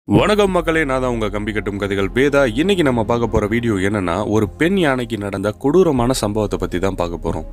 வணக்கம் மக்களே நான் தான் உங்க கம்பி கட்டும் கதைகள் வேதா இன்னைக்கு நம்ம பார்க்க போற வீடியோ என்னன்னா ஒரு பெண் யானைக்கு நடந்த கொடூரமான சம்பவத்தை பத்தி தான் பார்க்க போறோம்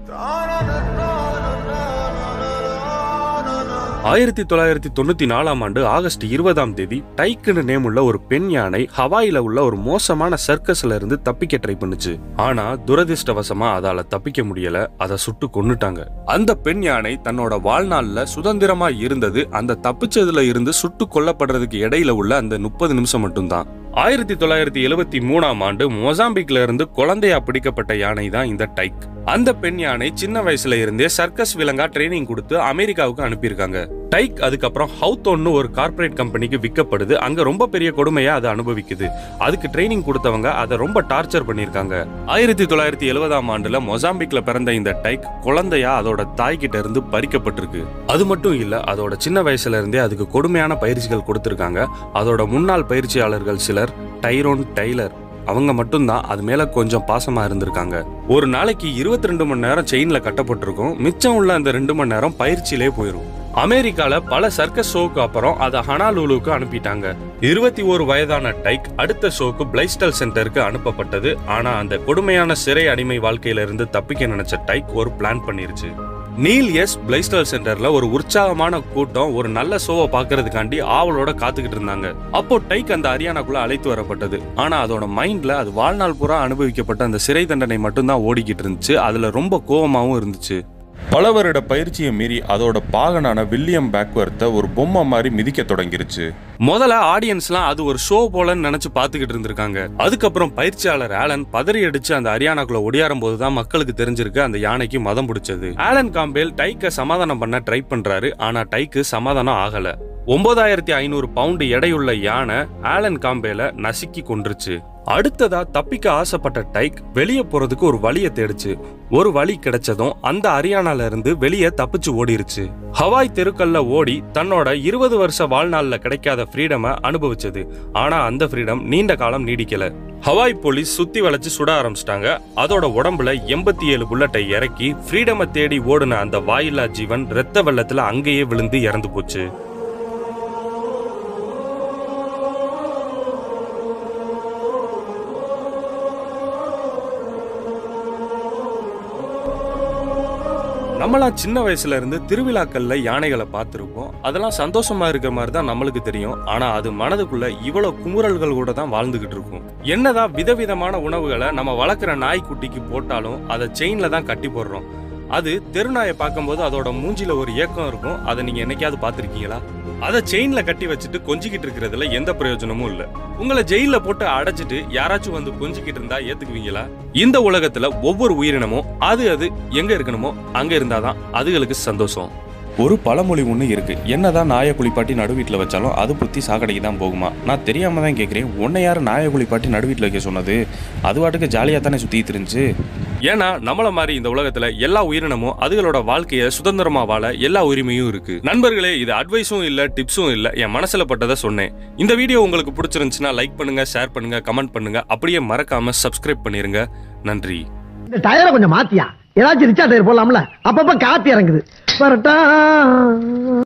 ஆயிரத்தி தொள்ளாயிரத்தி தொண்ணூத்தி நாலாம் ஆண்டு ஆகஸ்ட் இருபதாம் தேதி டைக்குன்னு நேம் உள்ள ஒரு பெண் யானை ஹவாயில உள்ள ஒரு மோசமான சர்க்கஸ்ல இருந்து தப்பிக்க ட்ரை பண்ணுச்சு ஆனா துரதிர்ஷ்டவசமா அதால தப்பிக்க முடியல அதை சுட்டு கொன்னுட்டாங்க அந்த பெண் யானை தன்னோட வாழ்நாள்ல சுதந்திரமா இருந்தது அந்த தப்பிச்சதுல இருந்து சுட்டு கொல்லப்படுறதுக்கு இடையில உள்ள அந்த முப்பது நிமிஷம் மட்டும்தான் ஆயிரத்தி தொள்ளாயிரத்தி எழுபத்தி மூணாம் ஆண்டு மொசாம்பிக்ல இருந்து குழந்தையா பிடிக்கப்பட்ட யானை தான் இந்த டைக் அந்த பெண் யானை சின்ன வயசுல இருந்தே சர்க்கஸ் விலங்கா ட்ரைனிங் கொடுத்து அமெரிக்காவுக்கு அனுப்பியிருக்காங்க டைக் அதுக்கப்புறம் ஹவுத்தோன்னு ஒரு கார்ப்பரேட் கம்பெனிக்கு விற்கப்படுது அங்க ரொம்ப பெரிய கொடுமையா அதை அனுபவிக்குது அதுக்கு ட்ரைனிங் கொடுத்தவங்க அதை ரொம்ப டார்ச்சர் பண்ணியிருக்காங்க ஆயிரத்தி தொள்ளாயிரத்தி எழுபதாம் ஆண்டுல மொசாம்பிக்ல பிறந்த இந்த டைக் குழந்தையா அதோட தாய் கிட்ட இருந்து பறிக்கப்பட்டிருக்கு அது மட்டும் இல்ல அதோட சின்ன வயசுல இருந்தே அதுக்கு கொடுமையான பயிற்சிகள் கொடுத்திருக்காங்க அதோட முன்னாள் பயிற்சியாளர்கள் சிலர் டைரோன் டைலர் அவங்க மட்டும்தான் அது மேல கொஞ்சம் பாசமா இருந்திருக்காங்க ஒரு நாளைக்கு இருபத்தி ரெண்டு மணி நேரம் செயின்ல கட்டப்பட்டிருக்கும் மிச்சம் உள்ள அந்த ரெண்டு மணி நேரம் பயிற்சியிலே போயிரும் அமெரிக்கால பல சர்க்கஸ் ஷோக்கு அப்புறம் அதை ஹனாலூலுக்கு அனுப்பிட்டாங்க இருபத்தி ஒரு வயதான டைக் அடுத்த ஷோக்கு பிளைஸ்டல் சென்டருக்கு அனுப்பப்பட்டது ஆனா அந்த கொடுமையான சிறை அடிமை வாழ்க்கையில இருந்து தப்பிக்க நினைச்ச டைக் ஒரு பிளான் பண்ணிருச்சு நீல் எஸ் பிளைஸ்டல் சென்டர்ல ஒரு உற்சாகமான கூட்டம் ஒரு நல்ல ஷோவை பார்க்கறதுக்காண்டி ஆவலோட காத்துக்கிட்டு இருந்தாங்க அப்போ டைக் அந்த அரியானாக்குள்ள அழைத்து வரப்பட்டது ஆனா அதோட மைண்ட்ல அது வாழ்நாள் பூரா அனுபவிக்கப்பட்ட அந்த சிறை தண்டனை மட்டும்தான் ஓடிக்கிட்டு இருந்துச்சு அதுல ரொம்ப கோவமாவும் இருந்துச்சு பல வருட பயிற்சியை மீறி அதோட பாகனான வில்லியம் பேக்வர்த்தை ஒரு பொம்மை மாதிரி மிதிக்க தொடங்கிருச்சு முதல்ல ஆடியன்ஸ்லாம் அது ஒரு ஷோ போலன்னு நினைச்சு பார்த்துக்கிட்டு இருந்திருக்காங்க அதுக்கப்புறம் பயிற்சியாளர் ஆலன் பதறி அடிச்சு அந்த அரியானாக்குள்ள ஒடியாரும் போதுதான் மக்களுக்கு தெரிஞ்சிருக்கு அந்த யானைக்கு மதம் பிடிச்சது ஆலன் காம்பேல் டைக்க சமாதானம் பண்ண ட்ரை பண்றாரு ஆனா டைக்கு சமாதானம் ஆகல ஒன்பதாயிரத்தி ஐநூறு பவுண்டு எடையுள்ள யானை ஆலன் காம்பேல நசுக்கி கொன்றுச்சு அடுத்ததா தப்பிக்க ஆசைப்பட்ட டைக் வெளியே போறதுக்கு ஒரு வழியை தேடிச்சு ஒரு வழி கிடைச்சதும் அந்த அரியானால இருந்து வெளியே தப்பிச்சு ஓடிருச்சு ஹவாய் தெருக்கல்ல ஓடி தன்னோட இருபது வருஷ வாழ்நாள்ல கிடைக்காத ஃப்ரீடமை அனுபவிச்சது ஆனா அந்த ஃப்ரீடம் நீண்ட காலம் நீடிக்கல ஹவாய் போலீஸ் சுத்தி வளைச்சு சுட ஆரம்பிச்சிட்டாங்க அதோட உடம்புல எண்பத்தி ஏழு புல்லட்டை இறக்கி ஃப்ரீடமை தேடி ஓடுன அந்த வாயில்லா ஜீவன் ரத்த வெள்ளத்துல அங்கேயே விழுந்து இறந்து போச்சு நம்மளாம் சின்ன வயசுல இருந்து திருவிழாக்கள்ல யானைகளை பார்த்துருப்போம் அதெல்லாம் சந்தோஷமா இருக்கிற மாதிரி தான் நம்மளுக்கு தெரியும் ஆனா அது மனதுக்குள்ள இவ்வளவு குமுறல்கள் கூட தான் வாழ்ந்துகிட்டு இருக்கும் என்னதான் விதவிதமான உணவுகளை நம்ம வளர்க்குற நாய்க்குட்டிக்கு போட்டாலும் அதை செயின்ல தான் கட்டி போடுறோம் அது தெருநாயை பார்க்கும்போது அதோட மூஞ்சில ஒரு ஏக்கம் இருக்கும் அதை நீங்க என்னைக்காவது பார்த்திருக்கீங்களா அதை செயின்ல கட்டி வச்சுட்டு கொஞ்சிக்கிட்டு இருக்கிறதுல எந்த பிரயோஜனமும் இல்ல உங்களை ஜெயில போட்டு அடைச்சிட்டு யாராச்சும் வந்து கொஞ்சிக்கிட்டு இருந்தா ஏத்துக்குவீங்களா இந்த உலகத்துல ஒவ்வொரு உயிரினமும் அது அது எங்க இருக்கணுமோ அங்க இருந்தாதான் அதுகளுக்கு சந்தோஷம் ஒரு பழமொழி ஒன்று இருக்கு என்னதான் நாயை குளிப்பாட்டி நடுவீட்டில் வச்சாலும் அது புத்தி சாக்கடைக்கு தான் போகுமா நான் தெரியாம தான் கேட்குறேன் உன்னை யார் நாயை குளிப்பாட்டி நடுவீட்டில் வைக்க சொன்னது அது வாட்டுக்கு ஜாலியாக தானே சுற்றிட்டு இருந்துச்சு ஏன்னா நம்மள மாதிரி இந்த உலகத்துல எல்லா உயிரினமும் அதுகளோட வாழ்க்கைய சுதந்திரமா வாழ எல்லா உரிமையும் இருக்கு நண்பர்களே இது அட்வைஸும் இல்ல டிப்ஸும் இல்ல என் மனசுல பட்டதை சொன்னேன் இந்த வீடியோ உங்களுக்கு பிடிச்சிருந்துச்சுன்னா லைக் பண்ணுங்க ஷேர் பண்ணுங்க கமெண்ட் பண்ணுங்க அப்படியே மறக்காம சப்ஸ்கிரைப் பண்ணிருங்க நன்றி இந்த டயரை கொஞ்சம் மாத்தியா ஏதாச்சும் ரிச்சா டயர் போடலாம்ல அப்பப்ப காத்து இறங்குது வரட்டா